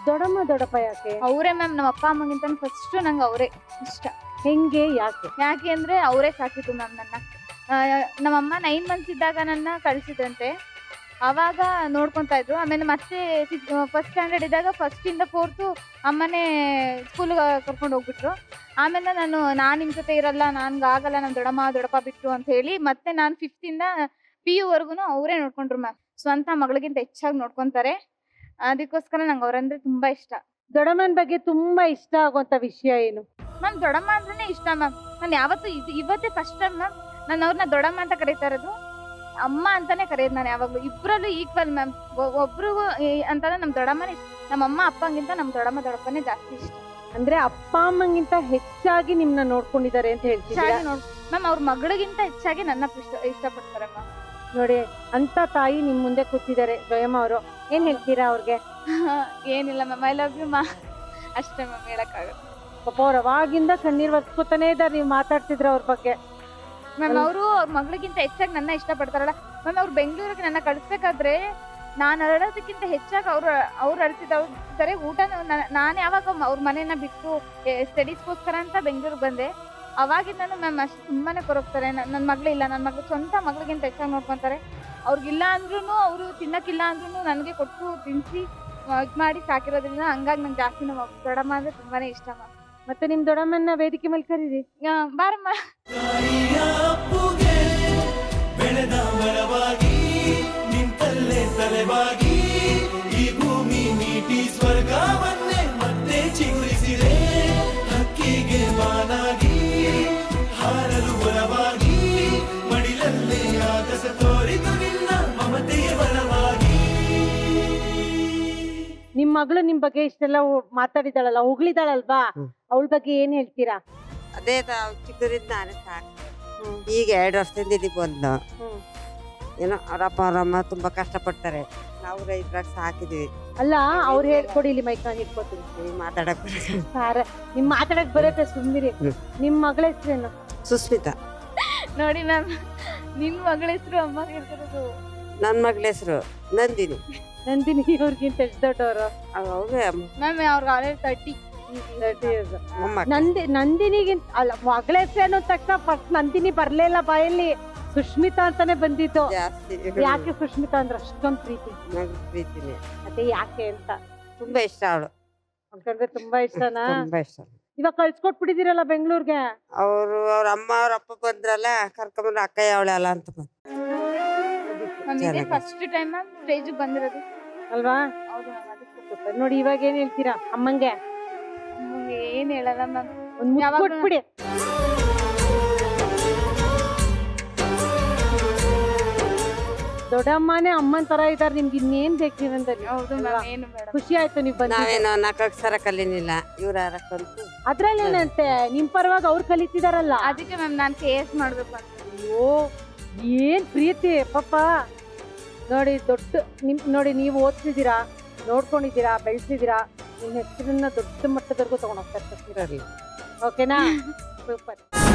ದೊಡಮ್ಮ ದೊಡ್ಡಪ್ಪ ಯಾಕೆ ಅವರೇ ಮ್ಯಾಮ್ ನಮ್ಮ ಅಪ್ಪ ಅಮ್ಮಗಿಂತ ಫಸ್ಟ್ ನಂಗೆ ಅವರೇ ಇಷ್ಟ ಹೆಂಗೆ ಯಾಕೆ ಯಾಕೆ ಅಂದ್ರೆ ಅವರೇ ಸಾಕಿದ್ದು ಮ್ಯಾಮ್ ನನ್ನ ಆ, ನಮ್ಮಮ್ಮ ನೈನ್ ಮಂತ್ಸ್ ಇದ್ದಾಗ ನನ್ನ ಕಳಿಸಿದ್ರಂತೆ ಅವಾಗ ನೋಡ್ಕೊಂತಾ ಇದ್ರು ಆಮೇಲೆ ಮತ್ತೆ ಫಸ್ಟ್ ಸ್ಟ್ಯಾಂಡರ್ಡ್ ಇದ್ದಾಗ ಫಸ್ಟ್ ಇಂದ ಫೋರ್ತು ಅಮ್ಮನೇ ಸ್ಕೂಲ್ ಕರ್ಕೊಂಡು ಹೋಗ್ಬಿಟ್ರು ಆಮೇಲೆ ನಾನು ನಾನು ನಿಮ್ಮ ಜೊತೆ ಇರಲ್ಲ ನನ್ಗೆ ಆಗಲ್ಲ ನಮ್ಮ ದೊಡ್ಡಮ್ಮ ದೊಡ್ಡಪ್ಪ ಬಿಟ್ಟು ಅಂತ ಹೇಳಿ ಮತ್ತೆ ನಾನು ಫಿಫ್ತ್ ಇಂದ ಪಿ ಯು ವರ್ಗುನು ಅವರೇ ನೋಡ್ಕೊಂಡ್ರು ಮ್ಯಾಮ್ ಸ್ವಂತ ಮಗಳಿಗಿಂತ ಹೆಚ್ಚಾಗಿ ನೋಡ್ಕೊಂತಾರೆ ಅದಕ್ಕೋಸ್ಕರ ನಂಗೆ ಅವ್ರಂದ್ರೆ ತುಂಬಾ ಇಷ್ಟ ದೊಡಮ್ಮನ ಬಗ್ಗೆ ತುಂಬಾ ಇಷ್ಟ ಆಗುವಂತ ವಿಷಯ ಏನು ಮ್ಯಾಮ್ ದೊಡ್ಡಮ್ಮ ಅಂದ್ರೇನೆ ಇಷ್ಟ ಮ್ಯಾಮ್ ನಾನು ಯಾವತ್ತೂ ಇದು ಇವತ್ತೇ ಫಸ್ಟ್ ಟೈಮ್ ಮ್ಯಾಮ್ ನಾನು ಅವ್ರನ್ನ ದೊಡ್ಡಮ್ಮ ಅಂತ ಕರೀತಾ ಇರೋದು ಅಮ್ಮ ಅಂತಾನೆ ಕರೆಯೋದು ನಾನು ಯಾವಾಗ್ಲೂ ಇಬ್ರಲ್ಲೂ ಈಕ್ವಲ್ ಮ್ಯಾಮ್ ಒಬ್ರಿಗೂ ಈ- ಅಂತಾನೆ ನಮ್ ದೊಡ್ಡಮ್ಮನೇ ಇಷ್ಟ ನಮ್ಮ ಅಮ್ಮ ಅಪ್ಪಂಗಿಂತ ನಮ್ ದೊಡ್ಡಮ್ಮ ದೊಡ್ಡಪ್ಪನೇ ಜಾಸ್ತಿ ಇಷ್ಟ ಅಂದ್ರೆ ಅಪ್ಪ ಅಮ್ಮಂಗಿಂತ ಹೆಚ್ಚಾಗಿ ನಿಮ್ನ ನೋಡ್ಕೊಂಡಿದ್ದಾರೆ ಅಂತ ಹೇಳ್ತಿದ್ದೀರಾ ಹೆಚ್ಚಾಗಿ ನೋಡ್ ಮ್ಯಾಮ್ ಅವ್ರ ಮಗಳಿಗಿಂತ ಹೆಚ್ಚಾಗಿ ನನ್ನ ಇಷ್ಟ ಇಷ್ಟಪಡ್ತಾರೆ ಮ್ಯಾಮ್ ನೋಡಿ ಅಂತ ತಾಯಿ ನಿಮ್ ಮುಂದೆ ಕೂತಿದ್ದಾರೆ ಜಯಮ್ಮ ಅವರು ಏನ್ ಹೇಳ್ತೀರಾ ಅವ್ರಿಗೆ ಏನಿಲ್ಲ ಮ್ಯಾಮ್ ಐ ಲವ್ ಯು ಮಾ ಅಷ್ಟೇ ಮ್ಯಾಮ್ ಹೇಳಕ್ಕಾಗುತ್ತೆ ಪಾಪ ಅವ್ರ ಅವಾಗಿಂದ ಕಣ್ಣೀರ್ ಒರ್ಸ್ಕೊತಾನೆ ಇದ್ದಾರೆ ನೀವು ಮಾತಾಡ್ತಿದ್ರ ಅವ್ರ ಬಗ್ಗೆ ಮ್ಯಾಮ್ ಅವರು ಅವ್ರ ಮಗಳಿಗಿಂತ ಹೆಚ್ಚಾಗಿ ನನ್ನ ಇಷ್ಟಪಡ್ತಾರಲ್ಲ ಮ್ಯಾಮ್ ಅವ್ರು ಬೆಂಗಳೂರಿಗೆ ನನ್ನ ಕಳಿಸ್ಬೇಕಾದ್ರೆ ನಾನು ಅರಳೋದಕ್ಕಿಂತ ಹೆಚ್ಚಾಗಿ ಅವ್ರು ಅವ್ರು ಅಳ್ತಿದ್ದಾರೆ ಊಟ ನಾನು ಯಾವಾಗ ಮ- ಅವ್ರ ಮನೇನ ಬಿಟ್ಟು ಸ್ಟಡೀಸ್ಗೋಸ್ಕರ ಅಂತ ಬೆಂಗಳೂರಿಗೆ ಬಂದೆ ಅವಾಗಿಂದನೂ ಮ್ಯಾಮ್ ಅಷ್ಟು ತುಂಬಾನೇ ಕೊರಗ್ತಾರೆ ನನ್ನ ಮಗಳು ಇಲ್ಲ ನನ್ನ ಮಗಳು ಸ್ವಂತ ಮಗಳಿಗಿಂತ ಹೆಚ್ಚಾಗಿ ನೋಡ್ಕೊಂತಾರೆ ಅವ್ರಿಗಿಲ್ಲ ಅಂದ್ರೂ ಅವರು ತಿನ್ನಕ್ಕಿಲ್ಲ ಅಂದ್ರೂ ನನಗೆ ಕೊಟ್ಟು ತಿನ್ನಿಸಿ ಇದು ಮಾಡಿ ಸಾಕಿರೋದ್ರಿಂದ ಹಂಗಾಗಿ ನಂಗೆ ಜಾಸ್ತಿ ನಮ್ಮ ದೊಡ್ಡಮ್ಮ ಅಂದ್ರೆ ತುಂಬಾನೇ ಇಷ್ಟ ಮ್ಯಾಮ್ ಮತ್ತೆ ನಿಮ್ ದೊಡ್ಡಮ್ಮನ ವೇದಿಕೆ ಮೇಲೆ ಕರೀರಿ ಬಾರಮ್ಮ ತಾಯಿಯ ಅಪ್ಪುಗೆ ಬೆಳೆದ ಮರವಾಗಿ ನಿಂತಲ್ಲೇ ತಲೆವಾಗಿ ಈ ಭೂಮಿ ನೀಟಿ ಸ್ವರ್ಗವನ್ನೇ ಮತ್ತೆ ಚಿಗುರಿಸಿದೆ ಹಕ್ಕಿಗೆ ಮಾನಾಗಿ ಹಾರಲು ಬಲವಾಗಿ ಮಡಿಲಲ್ಲೇ ಆಗಸ ತೋರಿತು ನಿನ್ನ ಮಮತೆಯ ಬಲವಾಗಿ ನಿಮ್ ಮಗಳು ನಿಮ್ ಬಗ್ಗೆ ಇಷ್ಟೆಲ್ಲ ಹೊ- ಮಾತಾಡಿದಾಳಲ್ಲ ಹೊಗಳಿದಾಳಲ್ವಾ ಹ್ಮ್. ಅವಳ ಬಗ್ಗೆ ಏನ್ ಹೇಳ್ತೀರಾ ಅದೇ ತಾವು ಚಿಕ್ಕದ್ರಿಂದ ನಾನೇ ಸಾಕು ಈಗ ಎರಡು ವರ್ಷದಿಂದ ಇಲ್ಲಿ ಬಂದು ಹ್ಮ್. ಏನೋ ಅವರಪ್ಪ ಅವರಮ್ಮ ತುಂಬಾ ಕಷ್ಟಪಡ್ತಾರೆ ನಾವು ರೈತರಾಗ ಸಾಕಿದ್ವಿ ಅಲ್ಲ ಅವ್ರು ಹೇಳ್ಕೊಡಿ ಇಲ್ಲಿ ಮೈಕ್ ನಾನು ಇಟ್ಕೋತೀನಿ ಈಗ ಮಾತಾಡಕ್ ಬರಲ್ಲ. ಸಾರ ನಿಮ್ ಮಾತಾಡಕ್ ಬರತ್ತೆ ಸುಮ್ನಿರಿ ಹ್ಮ್. ನಿಮ್ ಮಗಳ ಹೆಸ್ರೇನು ಸುಸ್ಮಿತಾ ನೋಡಿ ಮ್ಯಾಮ್ ನಿನ್ ಮಗಳ ಹೆಸರು ಅಮ್ಮ ಹೇಳ್ತಿರೋದು ನನ್ನ ಮಗಳ ಹೆಸರು ನಂದಿನಿ ನಂದಿನಿ ಅವ್ರಿಗಿಂತ ಎಷ್ಟು ದೊಡ್ಡವರು ಅವೇ ಮ್ಯಾಮ್ ಅವ್ರಿಗೆ ಆಲ್ರೆಡಿ ತರ್ಟಿ ಮೊಮ್ಮಕ್ಕ ನಂದಿ ನಂದಿನಿಗಿಂತ ಅಲ್ಲ ಮಗಳ ಹೆಸರು ಅನ್ನೋ ತಕ್ಷಣ ಫಸ್ಟ್ ನಂದಿನಿ ಬರ್ಲಿಲ್ಲ ಬಾಯಲ್ಲಿ ಸುಷ್ಮಿತಾ ಅಂತಾನೆ ಬಂದಿತ್ತು ಜಾಸ್ತಿ ಯಾಕೆ ಸುಷ್ಮಿತಾ ಅಂದ್ರೆ ಅಷ್ಟೊಂದ್ ಪ್ರೀತಿ ಮಗಳ ಪ್ರೀತಿನೇ ಅದೇ ಯಾಕೆ ಅಂತ ತುಂಬಾ ಇಷ್ಟ ಅವಳು ಯಾಕಂದ್ರೆ ತುಂಬಾ ಇಷ್ಟನಾ ತುಂಬಾ ಇಷ್ಟ ಇವಾಗ ಕಳ್ಸ್ಕೊಟ್ಬಿಟ್ಟಿದಿರಲ್ಲ ಬೆಂಗಳೂರಿಗೆ ಅವರು ಅವ್ರ ಅಮ್ಮ ಅವ್ರ ಅಪ್ಪ ಬಂದ್ರಲ್ಲ ಕರ್ಕೊಂಬಂದ್ರೆ ಅಕ್ಕ ಯಾವಳೆ ಅಲ್ಲ ಅಂತ ಬಂದ್ರು. ಮ್ಯಾಮ್ ಇದೇ ಚೆನ್ನಾಗಿ. ಫಸ್ಟ್ ಟೈಮ್ ಮ್ಯಾಮ್ ಸ್ಟೇಜ್ ಬಂದಿರೋದು ಅಲ್ವಾ ಹೌದು ಮ್ಯಾಮ್ ಅದಕ್ಕೆ Super. ನೋಡಿ ಇವಾಗ ಏನ್ ಹೇಳ್ತೀರಾ ಅಮ್ಮಂಗೆ ಅಮ್ಮಂಗೆ ಏನ್ ಹೇಳಲ್ಲ ಮ್ಯಾಮ್ ಒಂದ್ ಮುತ್ತು ಯಾವಾಗ್ಲೂ- ಕೊಟ್ಬಿಡಿ ದೊಡ್ಡಮ್ಮನೇ ಅಮ್ಮನ್ ತರ ಇದಾರೆ ನಿಮ್ಗೆ ಇನ್ನೇನ್ ಬೇಕು ಜೀವನದಲ್ಲಿ ಹೌದು ಅಲ್ವಾ? ಮ್ಯಾಮ್ ಏನು ಬೇಡ ಖುಷಿ ಆಯ್ತು ನೀವ್ ಬಂದ ನಾವೇನೋ ನಾಲ್ಕು ಅಕ್ಷರ ಕಲೀನಿಲ್ಲ ಇವ್ರ ಕಲ್ತು ಅದ್ರಲ್ಲೇನಂತೆ ನಿಮ್ ಪರವಾಗಿ ಅವ್ರು ಕಲಿತಿದಾರಲ್ಲ ಅದಕ್ಕೆ ಮ್ಯಾಮ್ ನಾನು ಕೆ ಎಸ್ ಮಾಡ್ಬೇಕು ಅಂತ ಅಯ್ಯೋ ಏನ್ ಪ್ರೀತಿ ಪಾಪ ನೋಡಿ ದೊಡ್ಡ ನಿಮ್ ನೋಡಿ ನೀವು ಓದ್ತಿದ್ದೀರಾ ನೋಡ್ಕೊಂಡಿದ್ದೀರಾ ಬೆಳೆಸಿದೀರಾ ನಿಮ್ ಹೆಸರನ್ನ ದೊಡ್ಡ ಮಟ್ಟದವರೆಗೂ ತಗೊಂಡ್ ಹೋಗ್ತಾ ಇರ್ತೀರ ಇರಲಿ ಓಕೆನಾ ಸೂಪರ್